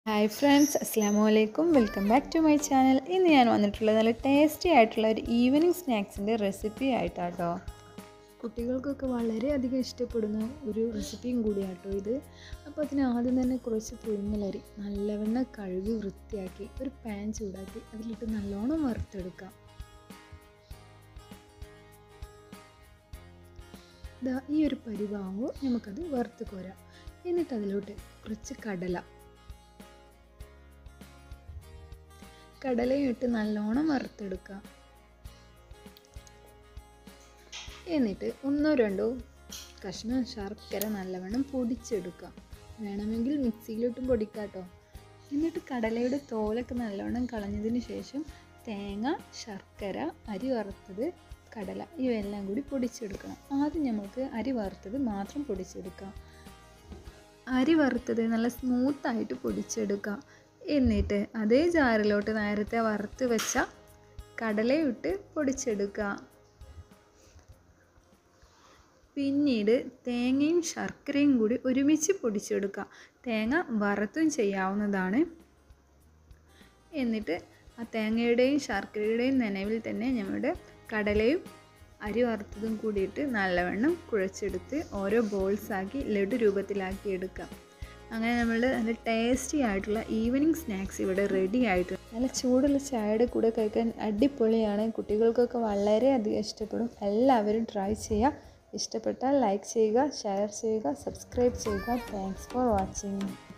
hi friends അസ്സാം വലൈക്കും welcome back to my channel ഇന്ന് ഞാൻ വന്നിട്ടുള്ളത് നല്ല ടേസ്റ്റി ആയിട്ടുള്ള ഒരു ഈവനിങ് സ്നാക്സിൻ്റെ റെസിപ്പി ആയിട്ടാട്ടോ കുട്ടികൾക്കൊക്കെ വളരെയധികം ഇഷ്ടപ്പെടുന്ന ഒരു റെസിപ്പിയും കൂടിയാട്ടോ ഇത് അപ്പോൾ അതിന് ആദ്യം തന്നെ കുറച്ച് പുഴുങ്ങലരി നല്ലവണ്ണം കഴുകി വൃത്തിയാക്കി ഒരു പാൻ ചൂടാക്കി അതിലിട്ട് നല്ലോണം വറുത്തെടുക്കാം ദാ ഈ ഒരു പരിവാകുമ്പോൾ നമുക്കത് വറുത്ത് കോരാം എന്നിട്ട് അതിലോട്ട് കുറച്ച് കടല കടലയും ഇട്ട് നല്ലോണം വറുത്തെടുക്കാം എന്നിട്ട് ഒന്നോ രണ്ടോ കഷ്ണം ശർക്കര നല്ലവണ്ണം പൊടിച്ചെടുക്കാം വേണമെങ്കിൽ മിക്സിയിലിട്ടും പൊടിക്കാട്ടോ എന്നിട്ട് കടലയുടെ തോലൊക്കെ നല്ലവണ്ണം കളഞ്ഞതിന് ശേഷം തേങ്ങ ശർക്കര അരി വറുത്തത് കടല ഇവയെല്ലാം കൂടി പൊടിച്ചെടുക്കണം ആദ്യം നമുക്ക് അരി വറുത്തത് മാത്രം പൊടിച്ചെടുക്കാം അരി വറുത്തത് നല്ല സ്മൂത്തായിട്ട് പൊടിച്ചെടുക്കാം എന്നിട്ട് അതേ ജാറിലോട്ട് നേരത്തെ വറുത്ത് വെച്ച കടലയിട്ട് പൊടിച്ചെടുക്കുക പിന്നീട് തേങ്ങയും ശർക്കരയും കൂടി ഒരുമിച്ച് പൊടിച്ചെടുക്കുക തേങ്ങ വറുത്തും ചെയ്യാവുന്നതാണ് എന്നിട്ട് ആ തേങ്ങയുടെയും ശർക്കരയുടെയും നനവിൽ തന്നെ നമ്മുടെ കടലയും അരി വറുത്തതും കൂടിയിട്ട് നല്ലവണ്ണം കുഴച്ചെടുത്ത് ഓരോ ബോൾസാക്കി ലഡു രൂപത്തിലാക്കി എടുക്കാം അങ്ങനെ നമ്മൾ നല്ല ടേസ്റ്റി ആയിട്ടുള്ള ഈവനിങ് സ്നാക്സ് ഇവിടെ റെഡി ആയിട്ടുണ്ട് നല്ല ചൂടുള്ള ചായയുടെ കൂടെ കഴിക്കാൻ അടിപൊളിയാണ് കുട്ടികൾക്കൊക്കെ വളരെയധികം ഇഷ്ടപ്പെടും എല്ലാവരും ട്രൈ ചെയ്യുക ഇഷ്ടപ്പെട്ടാൽ ലൈക്ക് ചെയ്യുക ഷെയർ ചെയ്യുക സബ്സ്ക്രൈബ് ചെയ്യുക താങ്ക്സ് ഫോർ വാച്ചിങ്